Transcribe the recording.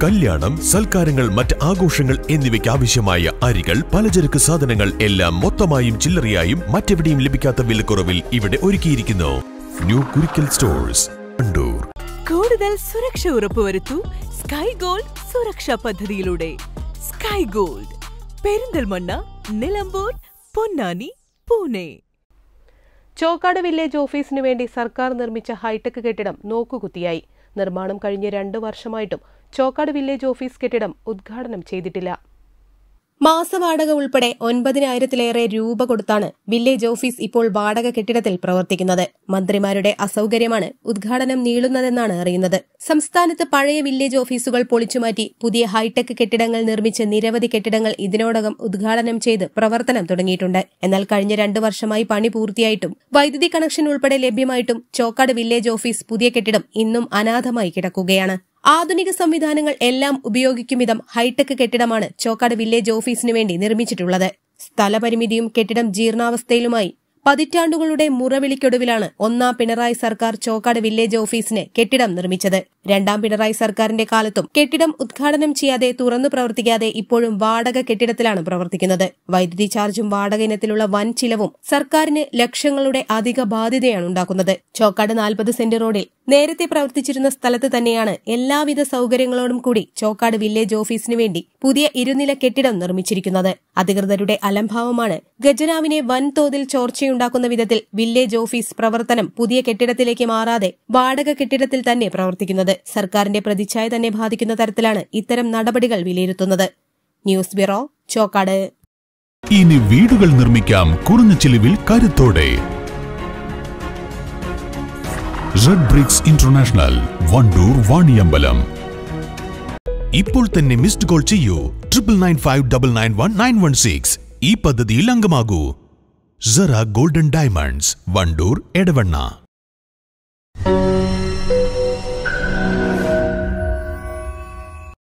കല്യാണം സൽക്കാരങ്ങൾ മറ്റ് ആഘോഷങ്ങൾ എന്നിവയ്ക്ക് ആവശ്യമായ അരികൾ പലചരക്ക് സാധനങ്ങൾ എല്ലാം മൊത്തമായും ചില്ലറയായും മറ്റെവിടെയും ലഭിക്കാത്ത വിലക്കുറവിൽ ഇവിടെ ഒരുക്കിയിരിക്കുന്നു ന്യൂ കുരിക്കൽ സ്റ്റോഴ്സ് കണ്ടൂർ കൂടുതൽ സുരക്ഷ ഉറപ്പുവരുത്തൂ സ്കൈ ഗോൾഡ് സുരക്ഷാ പദ്ധതിയിലൂടെ Sky Gold Perinthalmanna Nilambur Ponnani Pune Chokkad village ഓഫീസിനു വേണ്ടി സർക്കാർ നിർമ്മിച്ച ഹൈടെക് കെട്ടിടം നോക്കുകുത്തിയായി നിർമ്മാണം കഴിഞ്ഞ് രണ്ട് വർഷമായിട്ടും ചോക്കാട് വില്ലേജ് ഓഫീസ് കെട്ടിടം ഉദ്ഘാടനം ചെയ്തിട്ടില്ല മാസവാടക ഉൾപ്പെടെ ഒൻപതിനായിരത്തിലേറെ രൂപ കൊടുത്താണ് വില്ലേജ് ഓഫീസ് ഇപ്പോൾ വാടക കെട്ടിടത്തിൽ പ്രവർത്തിക്കുന്നത് മന്ത്രിമാരുടെ അസൗകര്യമാണ് ഉദ്ഘാടനം നീളുന്നതെന്നാണ് അറിയുന്നത് സംസ്ഥാനത്ത് പഴയ വില്ലേജ് ഓഫീസുകൾ പൊളിച്ചുമാറ്റി പുതിയ ഹൈടെക് കെട്ടിടങ്ങൾ നിർമ്മിച്ച് നിരവധി കെട്ടിടങ്ങൾ ഇതിനോടകം ഉദ്ഘാടനം ചെയ്ത് പ്രവർത്തനം തുടങ്ങിയിട്ടുണ്ട് എന്നാൽ കഴിഞ്ഞ രണ്ടു വർഷമായി പണി പൂർത്തിയായിട്ടും വൈദ്യുതി കണക്ഷൻ ഉൾപ്പെടെ ലഭ്യമായിട്ടും ചോക്കാട് വില്ലേജ് ഓഫീസ് പുതിയ കെട്ടിടം ഇന്നും അനാഥമായി കിടക്കുകയാണ് ആധുനിക സംവിധാനങ്ങൾ എല്ലാം ഉപയോഗിക്കും വിധം ഹൈടെക് കെട്ടിടമാണ് ചോക്കാട് വില്ലേജ് ഓഫീസിനു വേണ്ടി നിർമ്മിച്ചിട്ടുള്ളത് സ്ഥലപരിമിതിയും കെട്ടിടം ജീർണാവസ്ഥയിലുമായി പതിറ്റാണ്ടുകളുടെ മുറവിളിക്കൊടുവിലാണ് ഒന്നാം പിണറായി സർക്കാർ ചോക്കാട് വില്ലേജ് ഓഫീസിന് കെട്ടിടം നിർമ്മിച്ചത് രണ്ടാം പിണറായി സർക്കാരിന്റെ കാലത്തും കെട്ടിടം ഉദ്ഘാടനം ചെയ്യാതെ തുറന്നു പ്രവർത്തിക്കാതെ ഇപ്പോഴും വാടക കെട്ടിടത്തിലാണ് പ്രവർത്തിക്കുന്നത് വൈദ്യുതി ചാർജും വാടക ഇനത്തിലുള്ള വൻ ചിലവും സർക്കാരിന് ലക്ഷങ്ങളുടെ അധിക ബാധ്യതയാണ് ഉണ്ടാക്കുന്നത് ചോക്കാട് നാൽപ്പത് സെന്റ് റോഡിൽ നേരത്തെ പ്രവർത്തിച്ചിരുന്ന സ്ഥലത്ത് തന്നെയാണ് എല്ലാവിധ സൗകര്യങ്ങളോടും കൂടി ചോക്കാട് വില്ലേജ് ഓഫീസിനു വേണ്ടി പുതിയ ഇരുനില കെട്ടിടം നിർമ്മിച്ചിരിക്കുന്നത് അധികൃതരുടെ അലംഭാവമാണ് ഖജനാവിനെ വൻതോതിൽ ചോർച്ചയുണ്ടാക്കുന്ന വിധത്തിൽ വില്ലേജ് ഓഫീസ് പ്രവർത്തനം പുതിയ കെട്ടിടത്തിലേക്ക് മാറാതെ വാടക കെട്ടിടത്തിൽ തന്നെ പ്രവർത്തിക്കുന്നത് സർക്കാരിന്റെ പ്രതിച്ഛായ തന്നെ ബാധിക്കുന്ന തരത്തിലാണ് ഇത്തരം നടപടികൾ വിലയിരുത്തുന്നത് ന്യൂസ് ബ്യൂറോ ചോക്കാട് ഇനി വീടുകൾ നിർമ്മിക്കാം കുറഞ്ഞ ചിലവിൽ കരുത്തോടെ red bricks international Wandoor Vaniyambalam ഇപ്പോൾ തന്നെ മിസ്ഡ് കോൾ ചെയ്യൂ triple nine five double nine one nine one six ഈ പദ്ധതിയിൽ അംഗമാകൂ Zara golden diamonds Wandoor Edavanna